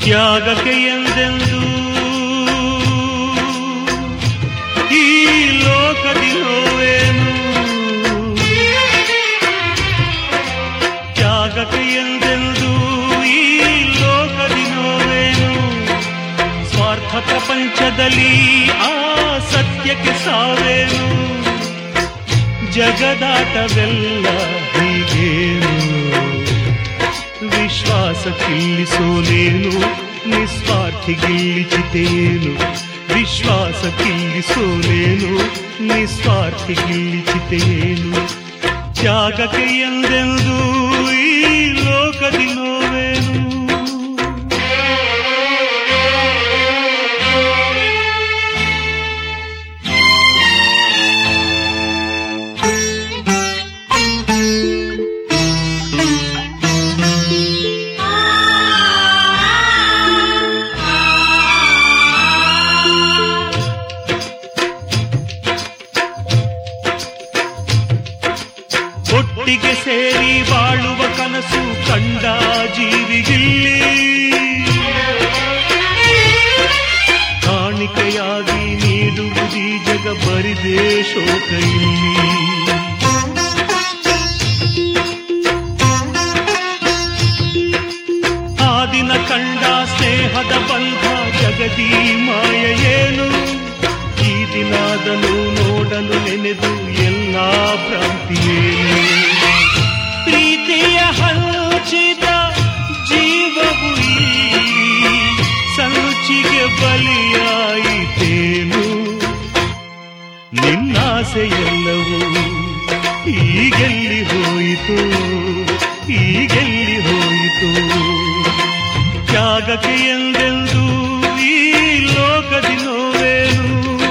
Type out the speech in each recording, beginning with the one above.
ತ್ಯಾಗಕ್ಕೆ ಎಂದೆಂದು ಈ ಲೋಕದಿ ನೋವೇನು ತ್ಯಾಗಕ್ಕೆ ಎಂದೆಂದು ಈ ಲೋಕದಿ ನೋವೇನು ಸ್ವಾರ್ಥ ಪ್ರಪಂಚದಲ್ಲಿ ಆ ಸತ್ಯಕ್ಕೆ ಸಾವೇನು ಜಗದಾಟವೆಲ್ಲ ಹೀಗೇನು ವಿಶ್ವಾಸ ಕಿಲ್ಲಿಸೋಲೇನು ನಿಸ್ವಾರ್ಥಿ ಗಿಲ್ಲಿಚಿತೇನು ವಿಶ್ವಾಸ ಕಿಲ್ಲಿಸೋಲೇನು ನಿಸ್ವಾರ್ಥಿ ಗಿಲ್ಲಿಚಿತೇನು ತ್ಯಾಗಕ್ಕೆ ಎಂದೆಂದು ಈ ಲೋಕದಿ ನೋವೇನು ಒಟ್ಟಿಗೆ ಸೇರಿ ಬಾಳುವ ಕನಸು ಕಂಡ ಜೀವಿಗಿಲ್ಲಿ ಕಾಣಿಕೆಯಾಗಿ ನೀಡುವುದೀ ಜಗ ಬರಿದೇ ಶೋಕ ಇಲ್ಲಿ ಆ ದಿನ ಕಂಡ ಸ್ನೇಹದ ಬಂಧ ಜಗದಿ ಮಾಯ ಏನು ಈ ದಿನಾದನು ನೋಡಲು ನೆನೆದು ಎಲ್ಲ ಭ್ರಾಂತಿಯೇನು ಪ್ರೀತಿಯ ಹಂಚಿದ ಜೀವವು ಇಲ್ಲಿ ಸಂಚಿಗೆ ಬಲಿಯಾಯಿತೇನು ನಿನ್ನಾಸೆಯೆಲ್ಲವೂ ಈಗೆಲ್ಲಿ ಹೋಯಿತು ಈಗೆಲ್ಲಿ ಹೋಯಿತು ತ್ಯಾಗಕ್ಕೆ ಎಂದೆಂದು ಈ ಲೋಕದಿ ನೋವೇನು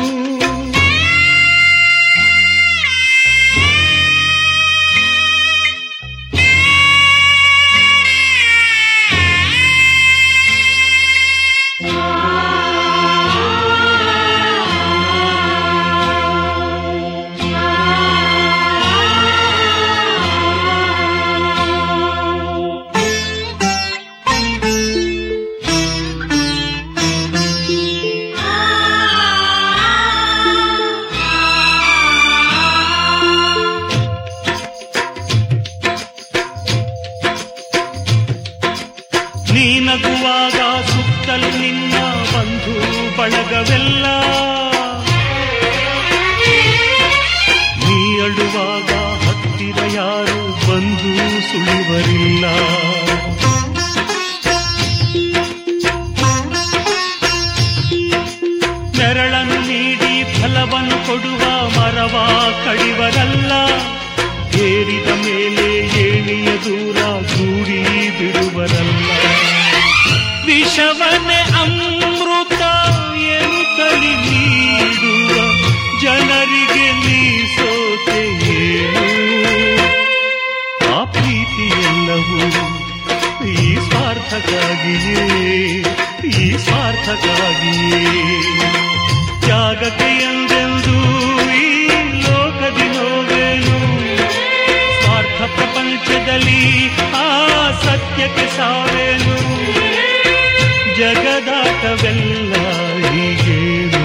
ನೀ ನಗುವಾಗ ಸುತ್ತಲು ನಿನ್ನ ಬಂಧು ಬಳಗವೆಲ್ಲ ನೀ ಅಳುವಾಗ ಹತ್ತಿರ ಯಾರು ಬಂದು ಸುಳಿವರಿಲ್ಲ ನೆರಳನ್ನು ನೀಡಿ ಫಲವನ್ನು ಕೊಡುವ ಮರವ ಕಡಿವರಲ್ಲ ಏರಿದ ಮೇಲೆ ಏಣಿಯ ದೂರ ದೂಡಿ ಬಿಡುವರಲ್ಲ ವಿಷವನ್ನೇ ಅಮೃತ ಎನ್ನುತ್ತಲಿ ನೀಡುವ ಜನರಿಗೆ ನೀ ಸೋತೆ ಏನು ಆ ಪ್ರೀತಿಯೆಲ್ಲವೂ ಈ ಸ್ವಾರ್ಥಕ್ಕಾಗಿಯೇ ಈ ಸ್ವಾರ್ಥಕ್ಕಾಗಿಯೇ ತ್ಯಾಗಕ್ಕೆ ಎಂದೆಂದು ಈ ಲೋಕದಿ ನೋವೇನು ಸ್ವಾರ್ಥ ಪ್ರಪಂಚದಲ್ಲಿ ಆ ಸತ್ಯಕ್ಕೆ ಸಾವೇನು ಜಗದಾಟವೆಲ್ಲ ಹೀಗೇನು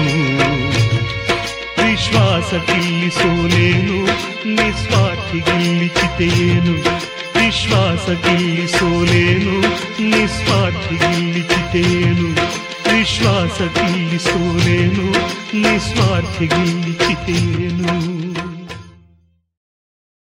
ವಿಶ್ವಾಸ ಕಿಲ್ಲಿಸೋಲೇನು ನಿಸ್ವಾರ್ಥಿ ಗಿಲ್ಲಿಚಿತೇನು ವಿಶ್ವಾಸ ಕಿಲ್ಲಿಸೋಲೇನು ನಿಸ್ವಾರ್ಥಿ ಗಿಲ್ಲಿಚಿತೇನು ವಿಶ್ವಾಸ ಕಿಲ್ಲಿಸೋಲೇನು ನಿಸ್ವಾರ್ಥಿ ಗಿಲ್ಲಿಚಿತೇನು